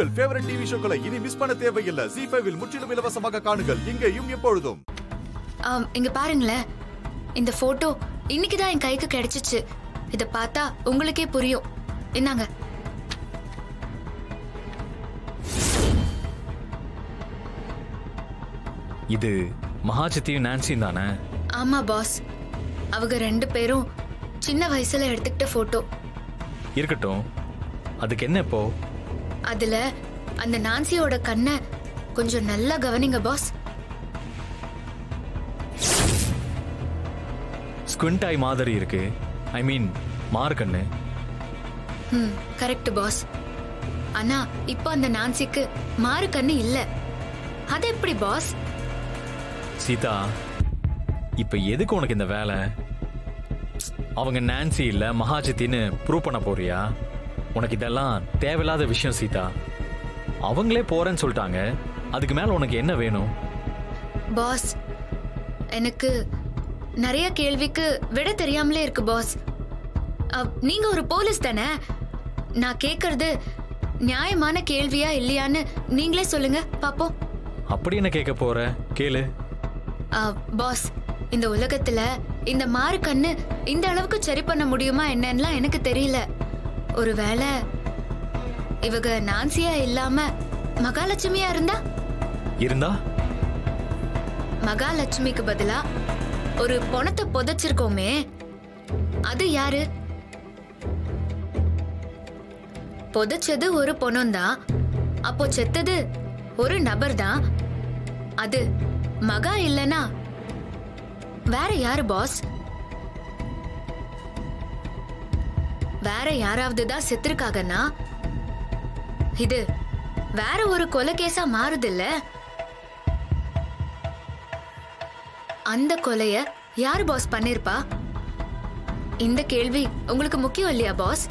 உங்கள் favourite TV ஷோக்களை இனி miss பண்ண தேவையில்லை ஜி ஃபைவில் முற்றிலும் இலவசமாக காணுங்கள் இங்கேயும் எப்பொழுதும் ஆம், இங்க பாருங்களேன் இந்த போட்டோ இன்னைக்கு தான் என் கைக்கு கிடைச்சிச்சு இத பார்த்தா உங்களுக்கே புரியும் என்னங்க இது மகாஜித்தியும் நான்சியும் தானே ஆமா பாஸ் அவங்க ரெண்டு பேரும் சின்ன வயசுல எடுத்துக்கிட்ட போட்டோ இருக்கட்டும் அதுக்கு என்ன இப்போ அதுல அந்த நான்சியோட கண்ணை கொஞ்சம் நல்லா கவனிங்க பாஸ் ஸ்குவிண்ட் ஐ மாதிரி இருக்கு ஐ மீன் மார்க்கண்ணு ம் கரெக்ட் பாஸ் ஆனா இப்போ அந்த நான்சிக்கு மாறு கண்ணு இல்ல அது எப்படி பாஸ் சீதா இப்ப எதுக்கு உனக்கு இந்த வேலை அவங்க நான்சி இல்ல மகாஜித்தின்னு ப்ரூவ் பண்ண போறியா உனக்கு இதெல்லாம் தேவையில்லாத விஷயம் சீதா அவங்களே போறேன்னு சொல்லிட்டாங்க அதுக்கு மேல உனக்கு என்ன வேணும் பாஸ் எனக்கு நிறைய கேள்விக்கு விட தெரியாமலே இருக்கு பாஸ் அப், நீங்க ஒரு போலீஸ் தானே நான் கேக்குறது நியாயமான கேள்வியா இல்லையான்னு நீங்களே சொல்லுங்க பாப்போம் அப்படி என்ன கேட்க போற கேளு அ, பாஸ் இந்த உலகத்துல இந்த மாறு கண்ணு இந்த அளவுக்கு சரி பண்ண முடியுமா என்னன்னுலாம் எனக்கு தெரியல ஒருவேளை இவங்க நான்சியா இல்லாம மகாலட்சுமியா இருந்தா இருந்தா மகாலட்சுமிக்கு பதிலா ஒரு பொணத்தை புதைச்சிருக்கோமே அது யாரு புதைச்சது ஒரு பொணம் தான் அப்போ செத்தது ஒரு நபர் தான் அது மகா இல்லனா வேற யாரு பாஸ் வேற யாராவது தான் செத்துருக்காங்கன்னா இது வேற ஒரு கொலை கேஸா மாறுதில்ல அந்த கொலைய யார் பாஸ் பண்ணிருப்பா இந்த கேள்வி உங்களுக்கு முக்கியம் இல்லையா பாஸ்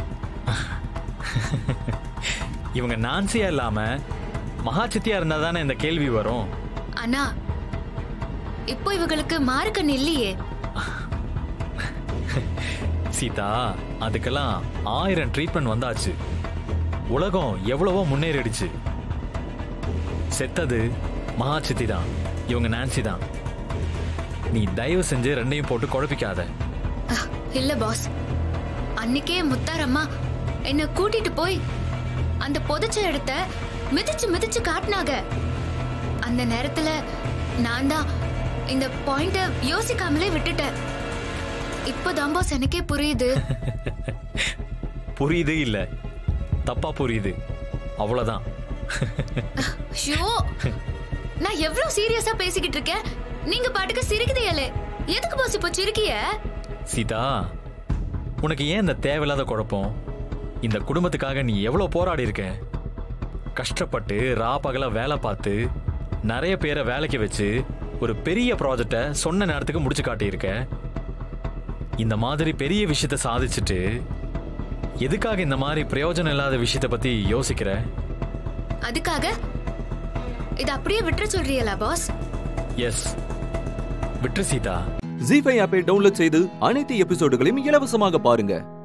இவங்க நான்சியா இல்லாம மகாச்சித்தியா இருந்தா தானே இந்த கேள்வி வரும் ஆனா இப்போ இவங்களுக்கு மார்க்கன் இல்லையே சீதா அதுக்கெல்லாம் ஆயிரம் ட்ரீட்மெண்ட் வந்தாச்சு உலகம் எவ்வளவோ முன்னேறிடுச்சு செத்தது மகாச்சித்தி தான் இவங்க நான்சி தான் நீ தயவு செஞ்சு ரெண்டையும் போட்டு குழப்பிக்காத அஹ், இல்ல பாஸ் அன்னைக்கே முத்தாரம்மா என்ன கூட்டிட்டு போய் அந்த புதைச்ச இடத்த மிதிச்சு மிதிச்சு காட்டினாங்க அந்த நேரத்துல நான் தான் இந்த பாயிண்ட யோசிக்காமலே விட்டுட்டேன் இப்போதான் பாஸ் எனக்கே புரியுது புரியுது இல்ல தப்பா புரியுது அவ்வளவுதான் ஷோ நான் எவ்வளவு சீரியஸா பேசிக்கிட்டு இருக்கேன் நீங்க பாட்டுக்கு சிரிக்குதேலே எதுக்கு பாஸ் இப்போ சிரிக்கிய சீதா உனக்கு ஏன் இந்த தேவையில்லாத குழப்பம் இந்த குடும்பத்துக்காக நீ எவ்வளவு போராடி இருக்க கஷ்டப்பட்டு ரா பகல வேலை பார்த்து நிறைய பேரை வேலைக்கு வச்சு ஒரு பெரிய ப்ராஜெக்டை சொன்ன நேரத்துக்கு முடிச்சு காட்டியிருக்க இந்த மாதிரி பெரிய விஷயத்த சாதிச்சுட்டு எதுக்காக இந்த மாதிரி பிரயோஜனம் இல்லாத விஷயத்த பத்தி யோசிக்கிற அதுக்காக இது அப்படியே விட்டுற சொல்றீங்களா பாஸ் எஸ் விட்டு சீதா ஜி ஃபைவ் ஆப்பை டவுன்லோட் செய்து அனைத்து எபிசோடுகளையும் இலவசமாக பாருங்க